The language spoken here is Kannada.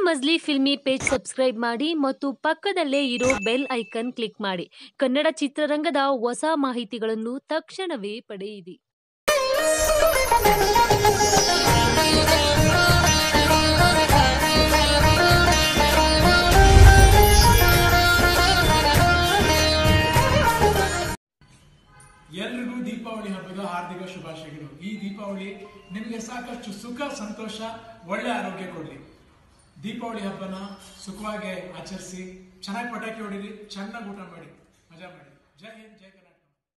ಮಜ್ಲಿ ಫಿಲ್ಮಿ ಪೇಜ್ ಸಬ್ಸ್ಕ್ರೈಬ್ ಮಾಡಿ ಮತ್ತು ಪಕ್ಕದಲ್ಲೇ ಇರೋ ಬೆಲ್ ಐಕನ್ ಕ್ಲಿಕ್ ಮಾಡಿ ಕನ್ನಡ ಚಿತ್ರರಂಗದ ಹೊಸ ಮಾಹಿತಿಗಳನ್ನು ತಕ್ಷಣವೇ ಪಡೆಯಿರಿ ಎಲ್ರಿಗೂ ದೀಪಾವಳಿ ಹಬ್ಬದ ಹಾರ್ದಿಕ ಶುಭಾಶಯಗಳು ಈ ದೀಪಾವಳಿ ನಿಮಗೆ ಸಾಕಷ್ಟು ಸುಖ ಸಂತೋಷ ಒಳ್ಳೆ ಆರೋಗ್ಯ ಕೊಡಲಿ ದೀಪಾವಳಿ ಹಬ್ಬನ ಸುಖವಾಗಿ ಆಚರಿಸಿ ಚೆನ್ನಾಗಿ ಪಟಾಕಿ ಹೊಡೀರಿ ಚೆನ್ನಾಗಿ ಊಟ ಮಾಡಿ ಮಜಾ ಮಾಡಿ ಜೈ ಹಿಂದ್ ಜೈ ಕರ್ನಾಟಕ